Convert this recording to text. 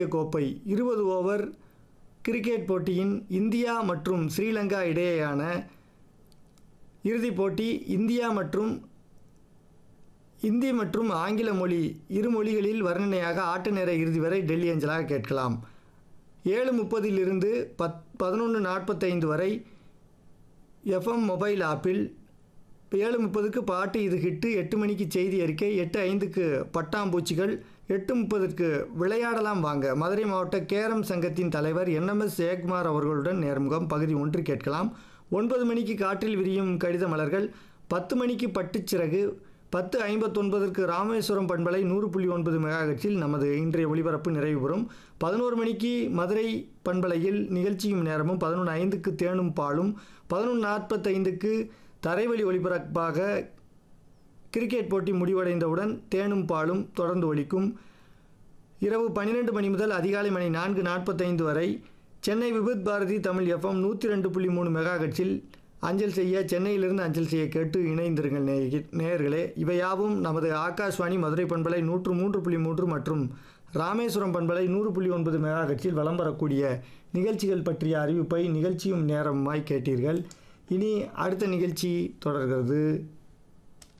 கோப்பை இருபது over cricket போட்டியின் இந்தியா மற்றும் ஸ்ரீலங்கா இடையேயான இறுதிப் போட்டி இந்தியா மற்றும் இந்தி மற்றும் ஆங்கில மொழி இரு மொழிகளில் வர்ணனையாக ஆட்ட நேர இறுதி வரை டெல்லி அஞ்சலாக கேட்கலாம் ஏழு முப்பதிலிருந்து பத் பதினொன்று நாற்பத்தைந்து வரை எஃப்எம் மொபைல் ஆப்பில் ஏழு முப்பதுக்கு பாட்டு இது ஹிட்டு எட்டு மணிக்கு செய்தி அறிக்கை எட்டு ஐந்துக்கு பட்டாம்பூச்சிகள் எட்டு முப்பதுக்கு விளையாடலாம் வாங்க மதுரை மாவட்ட கேரம் சங்கத்தின் தலைவர் என்எம்எஸ் ஜெயக்குமார் அவர்களுடன் நேர்முகம் பகுதி ஒன்று கேட்கலாம் ஒன்பது மணிக்கு காற்றில் விரியும் கடித மலர்கள் பத்து மணிக்கு பட்டுச்சிறகு பத்து ஐம்பத்தொன்பதற்கு ராமேஸ்வரம் பண்பலை நூறு புள்ளி ஒன்பது மெகாஹெட்ஸில் நமது இன்றைய ஒளிபரப்பு நிறைவு பெறும் பதினோரு மணிக்கு மதுரை பண்பலையில் நிகழ்ச்சியும் நேரமும் பதினொன்று ஐந்துக்கு தேனும் பாலும் பதினொன்று நாற்பத்தைந்துக்கு தரைவழி ஒளிபரப்பாக கிரிக்கெட் போட்டி முடிவடைந்தவுடன் தேனும் பாலும் தொடர்ந்து ஒலிக்கும் இரவு பன்னிரெண்டு மணி முதல் அதிகாலை மணி நான்கு நாற்பத்தைந்து வரை சென்னை விபத் பாரதி தமிழ் எஃப்எம் நூற்றி ரெண்டு புள்ளி மூணு மெகாஹெட்ஸில் அஞ்சல் செய்ய சென்னையிலிருந்து அஞ்சல் செய்ய கேட்டு இணைந்திருங்கள் நேய- நேயர்களே இவையாவும் நமது ஆகாஷ்வாணி மதுரை பண்பலை நூற்று மூன்று புள்ளி மூன்று மற்றும் ராமேஸ்வரம் பண்பலை நூறு புள்ளி ஒன்பது மெகாஹெட்ஸில் வலம் வரக்கூடிய நிகழ்ச்சிகள் பற்றிய அறிவிப்பை நிகழ்ச்சியும் நேரமாய் கேட்டீர்கள் இனி அடுத்த நிகழ்ச்சி தொடர்கிறது